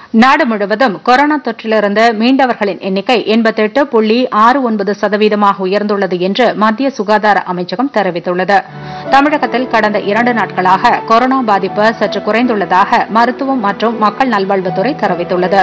நாடு முழுவதும் கொரோனா தொற்றிலிருந்து மீண்டவர்களின் எண்ணிக்கை எண்பத்தெட்டு புள்ளி ஆறு ஒன்பது சதவீதமாக உயர்ந்துள்ளது என்று மத்திய சுகாதார அமைச்சகம் தெரிவித்துள்ளது தமிழகத்தில் கடந்த இரண்டு நாட்களாக கொரோனா பாதிப்பு சற்று குறைந்துள்ளதாக மருத்துவம் மற்றும் மக்கள் நல்வாழ்வுத்துறை தெரிவித்துள்ளது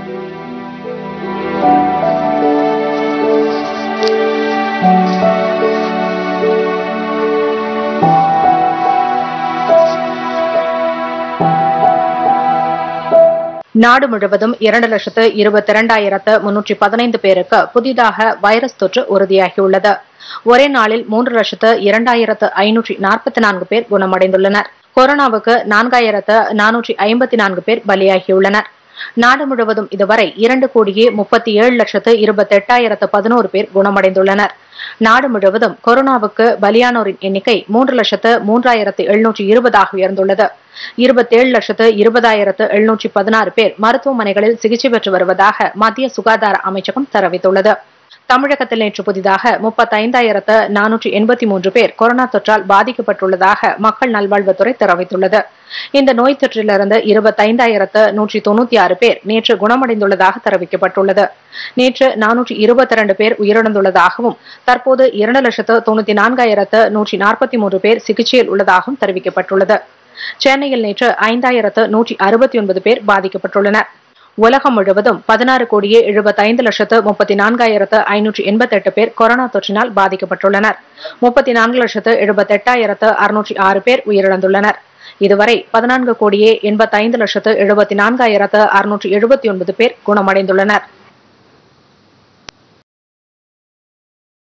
நாடு முழுவதும் இரண்டு லட்சத்து இருபத்தி இரண்டாயிரத்து முன்னூற்றி பதினைந்து பேருக்கு புதிதாக வைரஸ் தொற்று உறுதியாகியுள்ளது ஒரே நாளில் மூன்று லட்சத்து இரண்டாயிரத்து ஐநூற்றி நாற்பத்தி நான்கு பேர் குணமடைந்துள்ளனர் கொரோனாவுக்கு நான்காயிரத்து நானூற்றி ஐம்பத்தி நான்கு பேர் பலியாகியுள்ளனர் நாடு முழுவதும் இதுவரை இரண்டு கோடியே முப்பத்தி ஏழு லட்சத்து இருபத்தி எட்டாயிரத்து பதினோரு பேர் குணமடைந்துள்ளனர் நாடு முழுவதும் கொரோனாவுக்கு பலியானோரின் எண்ணிக்கை மூன்று லட்சத்து மூன்றாயிரத்து எழுநூற்றி இருபதாக உயர்ந்துள்ளது இருபத்தேழு லட்சத்து இருபதாயிரத்து எழுநூற்றி பதினாறு பேர் மருத்துவமனைகளில் சிகிச்சை பெற்று வருவதாக மத்திய சுகாதார அமைச்சகம் தெரிவித்துள்ளது தமிழகத்தில் நேற்று புதிதாக முப்பத்தைந்தாயிரத்து நானூற்றி எண்பத்தி மூன்று பேர் கொரோனா தொற்றால் பாதிக்கப்பட்டுள்ளதாக மக்கள் நல்வாழ்வுத்துறை தெரிவித்துள்ளது இந்த நோய் தொற்றிலிருந்து இருபத்தைந்தாயிரத்து நூற்றி தொண்ணூத்தி ஆறு பேர் நேற்று குணமடைந்துள்ளதாக தெரிவிக்கப்பட்டுள்ளது நேற்று நானூற்றி இருபத்தி இரண்டு பேர் உயிரிழந்துள்ளதாகவும் தற்போது இரண்டு லட்சத்து தொண்ணூத்தி நான்காயிரத்து நூற்றி நாற்பத்தி மூன்று பேர் சிகிச்சையில் உள்ளதாகவும் தெரிவிக்கப்பட்டுள்ளது சென்னையில் நேற்று ஐந்தாயிரத்து நூற்றி அறுபத்தி ஒன்பது பேர் பாதிக்கப்பட்டுள்ளனர் உலகம் முழுவதும் பதினாறு கோடியே எழுபத்தைந்து லட்சத்து முப்பத்தி நான்காயிரத்து ஐநூற்றி எண்பத்தெட்டு பேர் கொரோனா தொற்றினால் பாதிக்கப்பட்டுள்ளனர் முப்பத்தி நான்கு லட்சத்து எழுபத்தெட்டாயிரத்து அறுநூற்றி ஆறு பேர் உயிரிழந்துள்ளனர் இதுவரை பதினான்கு கோடியே எண்பத்தைந்து லட்சத்து எழுபத்தி நான்காயிரத்து அறுநூற்றி எழுபத்தி ஒன்பது பேர் குணமடைந்துள்ளனர்